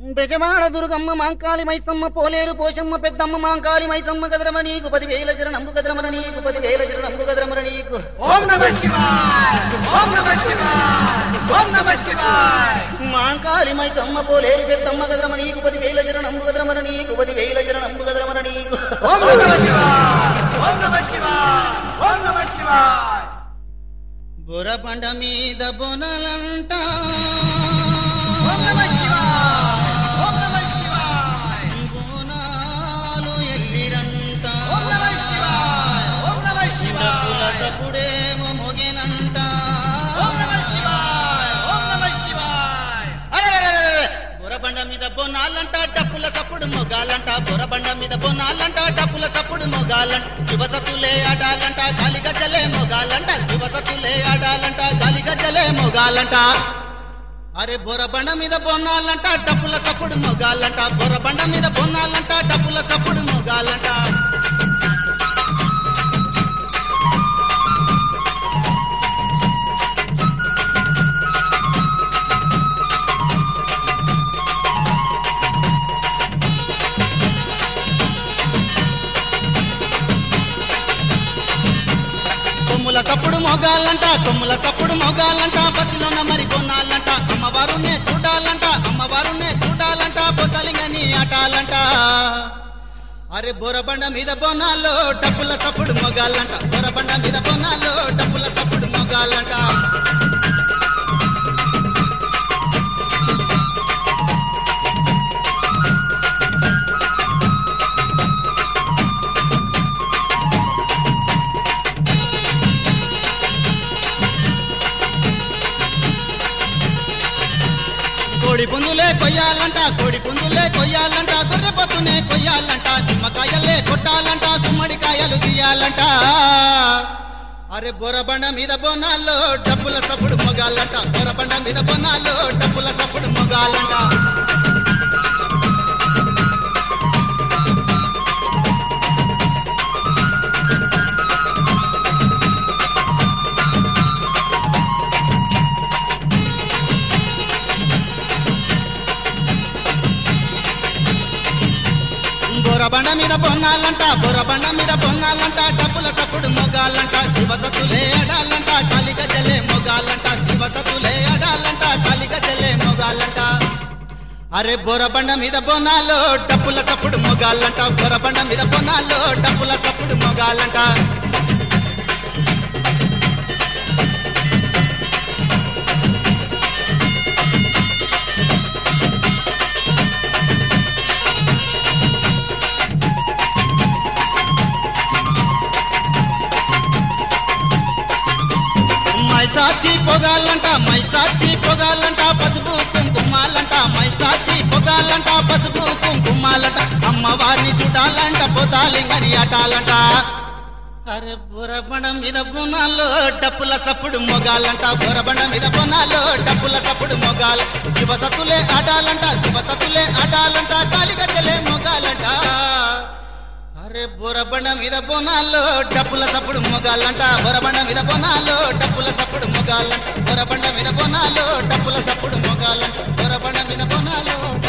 బెజమాడ దుర్గమ్మ మాంకాళి మైసమ్మ పోలేరు పోషమ్మ పెద్దమ్మ మాంకాళి మైసమ్మ గదరమ నీకు పదివేల జరణంబు గదరమర నీకు పదివేల జరణంబు గదరమర నీకు ఓం నమ శివాయ ఓం నమ శివాయ ఓం నమ శివాయ మాంకాళి మైసమ్మ పోలేరు పెద్దమ్మ గదరమ నీకు పదివేల జరణంబు గదరమర నీకు పదివేల జరణంబు గదరమర నీకు ఓం నమ శివాయ ఓం నమ శివాయ ఓం నమ శివాయ బురబండ మీద బొనలంట ఓం నమ శివాయ ఓం నమ శివాయ బోనాలు ఎల్లిరంట ఓం నమ శివాయ ఓం నమ శివాయ తప్పుడేమో మొగెనంట ఓం నమ శివాయ ఓం నమ శివాయ అరెరెరెరెరె! బురబండ మీద బొనాలంట డప్పుల తప్పుడు మొగాలంట బురబండ మీద బొనాలంట డప్పుల తప్పుడు మొగాలంట శివతతులే ఆడాలంట గాలి గజ్జలే మొగాలంట శివతతులే ఆడాలంట గాలి గజ్జలే మొగాలంట అరే బొరబండ మీద బొన్నాలంట డప్పుల తప్పుడు మొగాలంట బొరబండ మీద బొన్నాలంట డప్పుల తప్పుడు మొగాలంట కొమ్ముల తప్పుడు మొగాలంట కొమ్ముల తప్పుడు మొగాలంట బస్సులోన మరి కొనాలంట అమ్మవారునే చూడాలంట అమ్మవారునే చూడాలంట బొసలింగని ఆటాలంట అరే బొరబండ మీద బొనాల్లో డప్పుల తప్పుడు మొగాలంట బొరబండ మీద బొనాల్లో డప్పుల తప్పుడు మొగాలంట కోడి పుందులే కొయ్యాలంట కోడి పుందులే కొయ్యాలంట గొర్రె పొత్తునే కొయ్యాలంట నిమ్మకాయలే కొట్టాలంట గుమ్మడికాయలు తీయాలంట అరే బొరబండ మీద బొనాల్లో డబ్బుల తప్పుడు మొగాలంట బొరబండ మీద బొనాల్లో డబ్బుల తప్పుడు మొగాలంట బొరబండ మీద బొన్నాలంట బొరబండ మీద బొన్నాలంట డబ్బుల తప్పుడు మొగాలంట శివతతులే అడాలంట కాలిగ జలే మొగాలంట శివతతులే అడాలంట కాలిగ జలే మొగాలంట అరే బొరబండ మీద బొనాలో డబ్బుల తప్పుడు మొగాలంట బొరబండ మీద బొనాలో డబ్బుల తప్పుడు మొగాలంట మైసాచి పొగాలంట మైసాచి పొగాలంట పసుపు కుంకుమాలంట మైసాచి పొగాలంట పసుపు కుంకుమాలంట అమ్మవారిని చూడాలంట పోతాలింగని ఆటాలంట అరే బురబండ మీద బునాల్లో డప్పుల తప్పుడు మొగాలంట బురబండ మీద బునాల్లో డప్పుల తప్పుడు మొగాల శివతతులే ఆడాలంట శివతతులే ఆడాలంట కాలిగట్టలే మొగాలంట అరే బురబండ మీద బొనాల్లో డప్పుల తప్పుడు మొగాలంట బొరబండ మీద బొనాల్లో డప్పుల తప్పుడు మొగాలంట బొరబండ మీద బొనాల్లో డప్పుల తప్పుడు మొగాలంట బొరబండ మీద బొనాల్లో